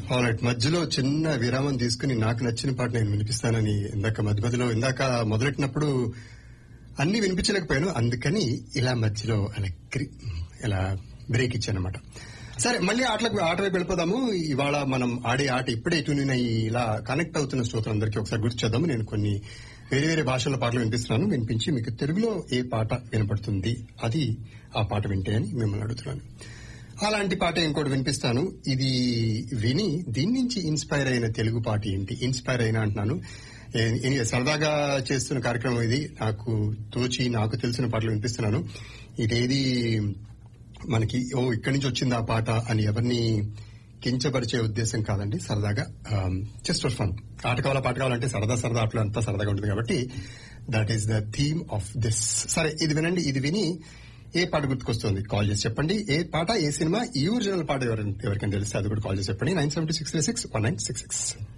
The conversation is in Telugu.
ఆల్రైట్ మధ్యలో చిన్న విరామం తీసుకుని నాకు నచ్చిన పాట నేను వినిపిస్తానని ఇందాక మధ్య మధ్యలో ఇందాక మొదలెట్టినప్పుడు అన్ని వినిపించలేకపోయాను అందుకని ఇలా మధ్యలో అలా క్రి- ఇలా బ్రేక్ ఇచ్చానమాట సరే మళ్ళీ ఆటలకు ఆట వైపు వెళ్ళిపోదాము ఇవాళ మనం ఆడే ఆట ఇప్పుడే ట్యూన్ అయ్యి ఇలా కనెక్ట్ అవుతున్న శ్రోతలందరికీ ఒకసారి గుర్తు చేద్దాము నేను కొన్ని వేరే వేరే భాషల పాటలు వినిపిస్తున్నాను వినిపించి మీకు తెలుగులో ఏ పాట వినపడుతుంది అది ఆ పాట వింటే అని మిమ్మల్ని అడుగుతున్నాను అలాంటి పాట ఇంకోటి వినిపిస్తాను ఇది విని దీని నుంచి ఇన్స్పైర్ అయిన తెలుగు పాట ఏంటి ఇన్స్పైర్ అయినా అంటున్నాను ఏ- ఏ- సరదాగా చేస్తున్న కార్యక్రమం ఇది నాకు తోచి నాకు తెలిసిన పాటలు వినిపిస్తున్నాను ఇదేది మనకి ఓ ఇక్కడి నుంచి వచ్చింది ఆ పాట అని ఎవరిని కించపరిచే ఉద్దేశం కాదండి సరదాగా జస్ట్ ఫర్ ఫన్ ఆట కావాలా పాట కావాలంటే సరదా సరదా ఆటలు అంతా సరదాగా ఉంటుంది కాబట్టి that is the theme of this సరే ఇది వినండి ఇది విని ఏ పాట గుర్తుకొస్తుంది కాల్ చేసి చెప్పండి ఏ పాట ఏ సినిమా ఈ ఒరిజినల్ పాట ఎవరైనా ఎవరికైనా తెలిస్తే అది కూడా కాల్ చేసి చెప్పండి nine seven six three six one nine six six